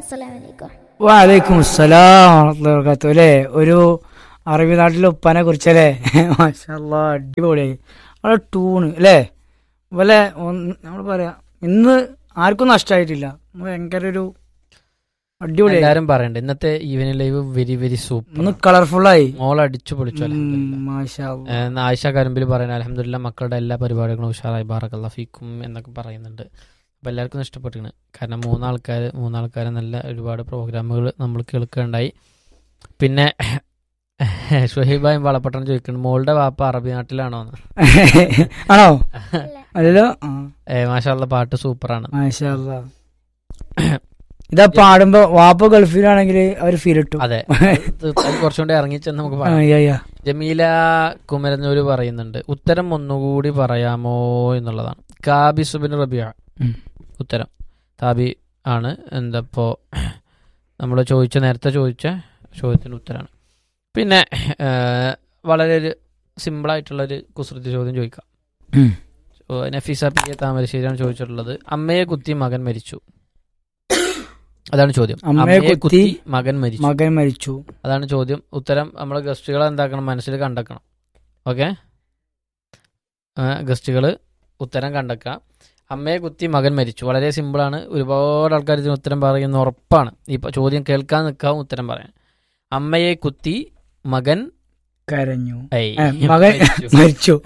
അസ്സലാമലൈക്കും വാലൈക്കും അസ്സലാം വർക്കാത്തു അല്ലേ ഒരു അറബി നാട്ടിലെ ഉപ്പാനെ കുറിച്ചല്ലേ മാഷാല്ലാ അടിപൊളിയായി അവിടെ ടൂണ് അല്ലേ പോലെ നമ്മൾ പറയാ ഇന്ന് ആർക്കും നഷ്ടമായിട്ടില്ല ഭയങ്കര ഒരു അടിപൊളിയായി എല്ലാരും പറയണ്ട് ഇന്നത്തെ evening live very very super ഒന്ന് കളർഫുള്ളായി മോൾ അടിച്ചു പൊളിച്ചു അൽഹംദുലില്ലാ. മാഷാ ഏഹ് ആയിഷ കരമ്പിൽ പറയുന്നത് അലഹമില്ല മക്കളുടെ എല്ലാ പരിപാടികളും ഉഷാറായി ബാറക്കല്ല ഫീക്കും എന്നൊക്കെ പറയുന്നുണ്ട് അപ്പോൾ എല്ലാവർക്കും ഇഷ്ടപ്പെട്ടിരുന്നു കാരണം മൂന്നാൾക്കാർ മൂന്നാൾക്കാരെ നല്ല ഒരുപാട് പ്രോഗ്രാമുകൾ നമ്മൾ കേൾക്കുകയുണ്ടായി പിന്നെ ഷുഹൈബായും വളപ്പട്ടണം ചോദിക്കുന്നു മോളുടെ വാപ്പ അറബി നാട്ടിലാണോ എന്ന് ആണോ അല്ലല്ലോ ആ ഏഹ് മാഷാള്ള പാട്ട് സൂപ്പറാണ് മാഷാല്ലാ ഇതാ പാടുമ്പോ വാപ്പ ഗൾഫിലാണെങ്കിൽ അവര് ഫീൽ ഇട്ടു അതെ അത് അത് കുറച്ചുകൂടി ഇറങ്ങിച്ചെന്ന് നമുക്ക് ആ, പറയാം യാ, യാ. ജമീല കുമരന്നൂര് പറയുന്നുണ്ട് ഉത്തരം ഒന്നുകൂടി പറയാമോ എന്നുള്ളതാണ് കാബി സുബിൻ റബിയ ഉം. ഉത്തരം താബി ആണ് എന്തപ്പോ നമ്മൾ ചോദിച്ച നേരത്തെ ചോദിച്ച ചോദ്യത്തിന് ഉത്തരമാണ് പിന്നെ ഏഹ്, വളരെ ഒരു സിമ്പിളായിട്ടുള്ളൊരു കുസൃതി ചോദ്യം ചോദിക്കാം ഉം. ഓ, നഫീസ പി എ താമരശ്ശേരിയാണ് ചോദിച്ചിട്ടുള്ളത് അമ്മയെ കുത്തി മകൻ മരിച്ചു അതാണ് ചോദ്യം അമ്മയെ കുത്തി മകൻ മരിച്ചു മകൻ മരിച്ചു അതാണ് ചോദ്യം ഉത്തരം നമ്മളെ ഗസ്റ്റുകളെ എന്താക്കണം മനസ്സിൽ കണ്ടെക്കണം ഓക്കെ ഗസ്റ്റുകൾ ഉത്തരം കണ്ടെക്കുക അമ്മയെ കുത്തി മകൻ മരിച്ചു വളരെ സിമ്പിളാണ് ഒരുപാട് ആൾക്കാർ ഇതിന് ഉത്തരം പറയുന്ന ഉറപ്പാണ് ഈ പ- ചോദ്യം കേൾക്കാൻ നിൽക്കാവും ഉത്തരം പറയാൻ അമ്മയെ കുത്തി മകൻ കരഞ്ഞു ഐ, ഏ, മകൻ മരിച്ചു. മരിച്ചു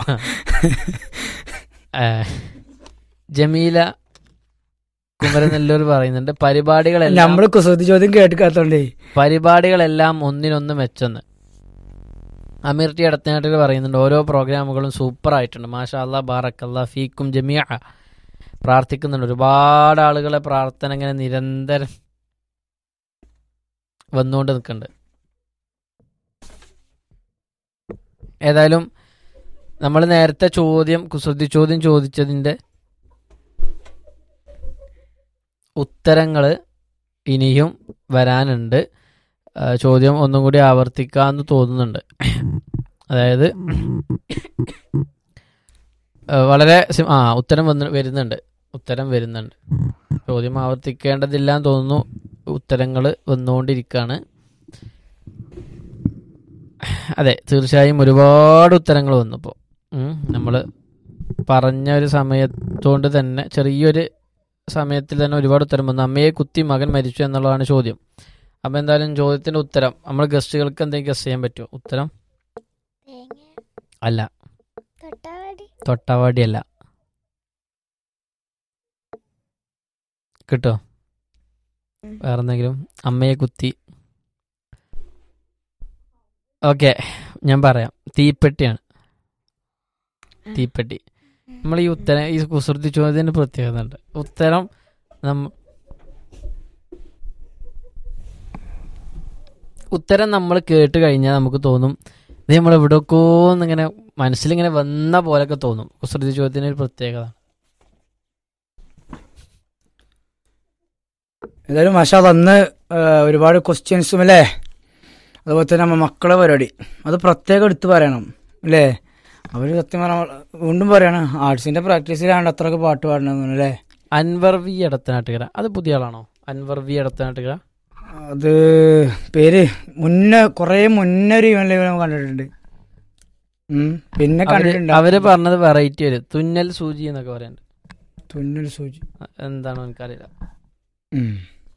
ഏ, ജമീല കുമരനെല്ലൂർ പറയുന്നുണ്ട് പരിപാടികളെല്ലാം നമ്മള് കുസൃതി ചോദ്യം കേട്ടിക്കാത്തോണ്ടേ പരിപാടികളെല്ലാം ഒന്നിനൊന്ന് മെച്ചെന്ന് അമീർ ടി ഇടത്തനാട്ടിൽ പറയുന്നുണ്ട് ഓരോ പ്രോഗ്രാമുകളും സൂപ്പർ ആയിട്ടുണ്ട് മാഷാ അല്ലാ ബാറക്കല്ലാ ഫീക്കും ജമിയ പ്രാർത്ഥിക്കുന്നുണ്ട് ഒരുപാട് ആളുകളെ പ്രാർത്ഥന ഇങ്ങനെ നിരന്തരം വന്നുകൊണ്ട് നിൽക്കുന്നുണ്ട് ഏതായാലും നമ്മൾ നേരത്തെ ചോദ്യം കുസൃതി ചോദ്യം ചോദിച്ചതിൻ്റെ ഉത്തരങ്ങൾ ഇനിയും വരാനുണ്ട് ആ, ചോദ്യം ഒന്നും കൂടി ആവർത്തിക്കാമെന്ന് തോന്നുന്നുണ്ട് അതായത് ആ, വളരെ സിം- ആ ഉത്തരം വന്ന് വരുന്നുണ്ട് ഉത്തരം വരുന്നുണ്ട് ചോദ്യം ആവർത്തിക്കേണ്ടതില്ല എന്ന് തോന്നുന്നു ഉത്തരങ്ങൾ വന്നുകൊണ്ടിരിക്കുകയാണ് അതെ തീർച്ചയായും ഒരുപാട് ഉത്തരങ്ങൾ വന്നു ഇപ്പോൾ നമ്മൾ പറഞ്ഞ ഒരു സമയത്തോണ്ട് തന്നെ ചെറിയൊരു സമയത്തിൽ തന്നെ ഒരുപാട് ഉത്തരം വന്നു അമ്മയെ കുത്തി മകൻ മരിച്ചു എന്നുള്ളതാണ് ചോദ്യം അപ്പം എന്തായാലും ചോദ്യത്തിന്റെ ഉത്തരം നമ്മൾ ഗസ്റ്റുകൾക്ക് എന്തെങ്കിലും ഗസ് ചെയ്യാൻ പറ്റുമോ ഉത്തരം തേങ്ങ അല്ല തൊട്ടാവാടി തൊട്ടാവാടി അല്ല കിട്ടോ ഉം. വേറെന്തെങ്കിലും അമ്മയെ കുത്തി ഓക്കെ ഞാൻ പറയാം തീപ്പെട്ടിയാണ് തീപ്പെട്ടി നമ്മൾ ഈ ഉത്തരം ഈ കുസൃതി ചോദ്യത്തിന് പ്രത്യേകത ഉണ്ട് ഉത്തരം നമ്മ ഉത്തരം നമ്മൾ കേട്ട് കഴിഞ്ഞാൽ നമുക്ക് തോന്നും ഇത് നമ്മൾ എവിടെയൊക്കെയോ ഇങ്ങനെ മനസ്സിലിങ്ങനെ വന്ന പോലൊക്കെ തോന്നും കുസൃതി ചോദ്യത്തിന് ഒരു പ്രത്യേകത ഏതായാലും മാഷാ അന്ന് ആ, ഒരുപാട് ക്വസ്റ്റ്യൻസും അല്ലേ അതുപോലെ തന്നെ നമ്മ മക്കളെ പരിപാടി അത് പ്രത്യേകം എടുത്ത് പറയണം അല്ലേ അവര് സത്യം പറഞ്ഞ വീണ്ടും പറയാണ് ആർട്സിന്റെ പ്രാക്ടീസിലാണ് അത്രയൊക്കെ പാട്ട് പാടണമെന്ന് അല്ലേ അൻവർ വി എടത്തനാട്ടുകര അത് പുതിയ ആളാണോ അൻവർ വി എടത്തനാട്ടുകര അത് പേര് മുന്നേ കൊറേ മുന്നേ ഒരു ഇവൻ ലൈവ് നമ്മൾ കണ്ടിട്ടുണ്ട് ഉം, പിന്നെ അവര് കണ്ടിട്ടുണ്ട് അവര് പറഞ്ഞത് വെറൈറ്റി വരും തുന്നൽ സൂചി എന്നൊക്കെ പറയുന്നുണ്ട് തുന്നൽ സൂചി എന്താണോ എനിക്കറിയില്ല ഉം.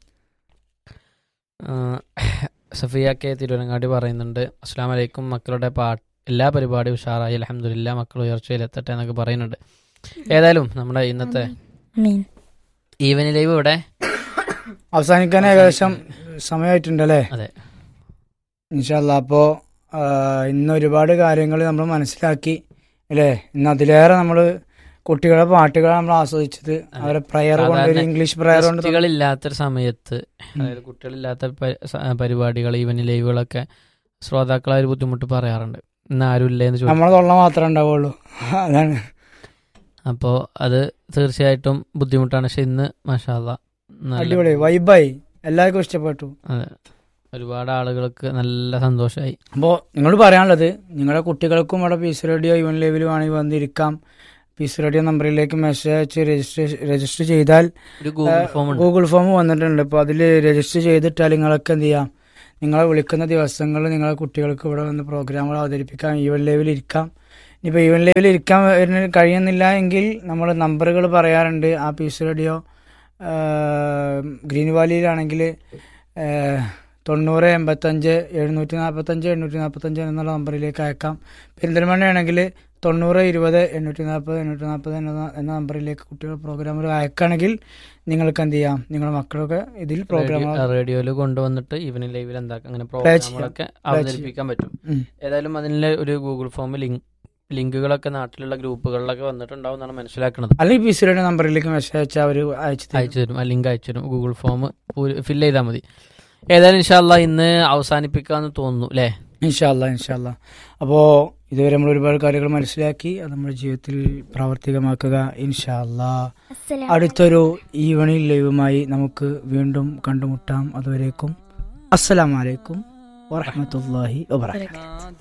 ആ, സഫിയ കെ തിരുവനങ്ങാടി പറയുന്നുണ്ട് അസ്സാം വലൈക്കും മക്കളുടെ പാട്ട് എല്ലാ പരിപാടിയും ഉഷാറായി അലഹമില്ല മക്കൾ ഉയർച്ചയിലെത്തട്ടെ എന്നൊക്കെ പറയുന്നുണ്ട് ഏതായാലും നമ്മുടെ ഇന്നത്തെ മീൻ ഈവനിങ് ലൈവ് ഇവിടെ അവസാനിക്കാൻ ഏകദേശം സമയമായിട്ടുണ്ട് അല്ലേ അതെ ഇൻഷല്ല അപ്പോ ആ, ഇന്ന് ഒരുപാട് കാര്യങ്ങൾ നമ്മൾ മനസ്സിലാക്കി അല്ലേ ഇന്ന് അതിലേറെ നമ്മൾ കുട്ടികളുടെ പാട്ടുകൾ നമ്മൾ ആസ്വദിച്ചത് അവരെ പ്രയർ കൊണ്ട് ഒരു സാധാരണ ഇംഗ്ലീഷ് പ്രയർ കൊണ്ട് തുടങ്ങി. കുട്ടികളില്ലാത്തൊരു സമയത്ത് അതായത് കുട്ടികളില്ലാത്ത പ- സ- പരിപാടികൾ ഈവനിങ് ലൈവുകളൊക്കെ ശ്രോതാക്കൾ ആ ഒരു ബുദ്ധിമുട്ട് പറയാറുണ്ട് ഇന്ന് ആരും ഇല്ലേ എന്ന് ചോദിച്ചു നമ്മളെ തൊള്ള മാത്രമേ ഉണ്ടാവുള്ളൂ അതാണ് അപ്പോൾ അത് തീർച്ചയായിട്ടും ബുദ്ധിമുട്ടാണ് പക്ഷെ ഇന്ന് മഷാല്ല അടിപൊളി വൈബായി എല്ലാവർക്കും ഇഷ്ടപ്പെട്ടു അതെ ഒരുപാട് ആളുകൾക്ക് നല്ല സന്തോഷമായി അപ്പോൾ നിങ്ങളോട് പറയാനുള്ളത് നിങ്ങളുടെ കുട്ടികൾക്കും അവിടെ പീസ് റേഡിയോ ഇവൻ ലെവൽ വേണമെങ്കിൽ വന്നിരിക്കാം പീസ് റേഡിയോ നമ്പറിലേക്ക് മെസ്സേജ് അയച്ച് രജിസ്റ്റർ രജിസ്റ്റർ ചെയ്താൽ ഒരു ഗൂഗിൾ ഫോം ഉണ്ട് ഗൂഗിൾ ഫോം വന്നിട്ടുണ്ട് അപ്പോൾ അതിൽ രജിസ്റ്റർ ചെയ്തിട്ടാൽ നിങ്ങളൊക്കെ എന്ത് ചെയ്യാം നിങ്ങളെ വിളിക്കുന്ന ദിവസങ്ങളിൽ നിങ്ങളെ കുട്ടികൾക്ക് ഇവിടെ വന്ന് പ്രോഗ്രാമുകൾ അവതരിപ്പിക്കാം ഈവൻ ലെവലിൽ ഇരിക്കാം ഇനിയിപ്പോൾ ഈവൻ ലെവലിൽ ഇരിക്കാൻ വരുന്ന കഴിയുന്നില്ല എങ്കിൽ നമ്മൾ നമ്പറുകൾ പറയാറുണ്ട് ആ പീസ് റേഡിയോ ഗ്രീൻ വാലിയിലാണെങ്കിൽ തൊണ്ണൂറ് എൺപത്തഞ്ച് എഴുന്നൂറ്റി നാൽപ്പത്തഞ്ച് എണ്ണൂറ്റി നാൽപ്പത്തഞ്ച് എന്നുള്ള നമ്പറിലേക്ക് അയക്കാം പെരിന്തൽമണ്ണയാണെങ്കിൽ തൊണ്ണൂറ് ഇരുപത് എണ്ണൂറ്റി നാൽപ്പത് എണ്ണൂറ്റി നാൽപ്പത് എന്ന എന്ന നമ്പറിലേക്ക് കുട്ടികൾ പ്രോഗ്രാമുകൾ അയക്കുകയാണെങ്കിൽ നിങ്ങൾക്ക് എന്ത് ചെയ്യാം നിങ്ങളുടെ മക്കളൊക്കെ ഇതിൽ പ്രോഗ്രാമുകൾ റേഡിയോയിൽ കൊണ്ടുവന്നിട്ട് ഈവനിങ് ലൈവിൽ എന്താക്കാം അങ്ങനെ പ്രോഗ്രാമുകളൊക്കെ അവതരിപ്പിക്കാൻ പറ്റും ഉം. ഏതായാലും അതിൻ്റെ ഒരു ഗൂഗിൾ ഫോം ലിങ്ക് ലിങ്കുകളൊക്കെ നാട്ടിലുള്ള ഗ്രൂപ്പുകളിലൊക്കെ വന്നിട്ടുണ്ടാവും എന്നാണ് മനസ്സിലാക്കുന്നത് അല്ലെങ്കിൽ പി സിയുടെ നമ്പറിലേക്ക് മെസ്സേജ് അയച്ചാൽ അവർ അയച്ചു തരും അയച്ചു തരും ആ ലിങ്ക് അയച്ചു തരും ഗൂഗിൾ ഫോം ഫില്ല് ചെയ്താൽ മതി ഏതായാലും ഇൻഷാല്ല ഇന്ന് അവസാനിപ്പിക്കാന്ന് തോന്നുന്നു അല്ലേ ഇൻഷാല്ല ഇൻഷാല്ല അപ്പോൾ ഇതുവരെ നമ്മൾ ഒരുപാട് കാര്യങ്ങൾ മനസ്സിലാക്കി അത് നമ്മുടെ ജീവിതത്തിൽ പ്രാവർത്തികമാക്കുക ഇൻഷാല്ല അസ്സലാം അടുത്തൊരു ഈവനിങ് ലൈവുമായി നമുക്ക് വീണ്ടും കണ്ടുമുട്ടാം അതുവരേക്കും അസ്സലാമലൈക്കും വറഹമത്തല്ലാഹി വബർക്കാത്തു